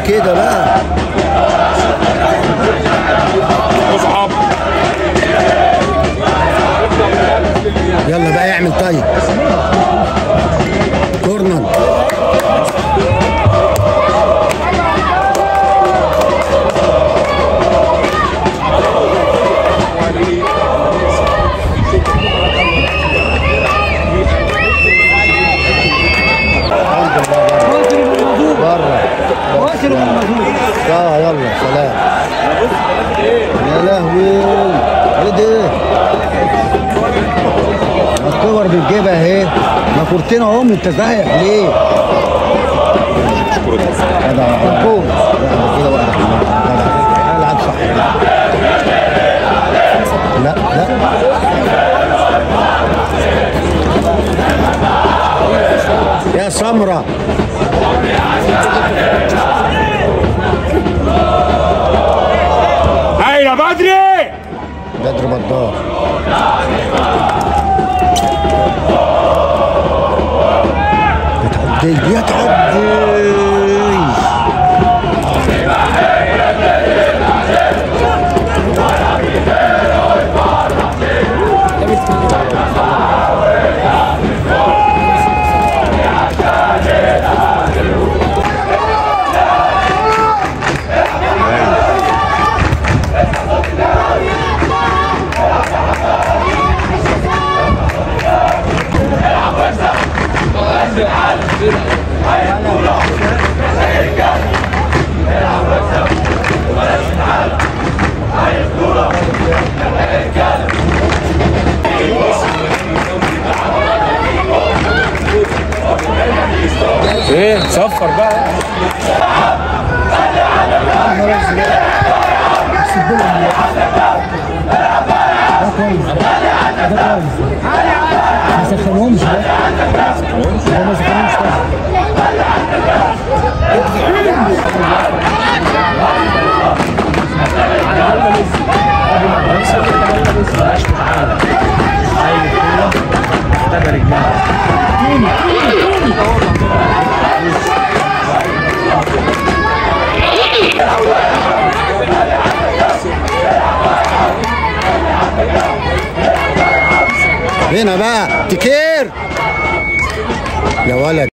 كده بقى اصحاب يلا بقى اعمل طيب كورنر بره واصل الموجود اه يلا سلام يا لهوي ايه ده ما الكور بتجيبها اهي ما كورتين اهو انت زايح ليه؟ جدع الجول لا، كده واحدة جدع العب صح لا لا يا سمره هاي يا بدري بدر بدار يتعدي يتعدي ايه صفر بقى ما سخنهمش ده ده ما سخنهمش ده هنا بقى تكير يا ولد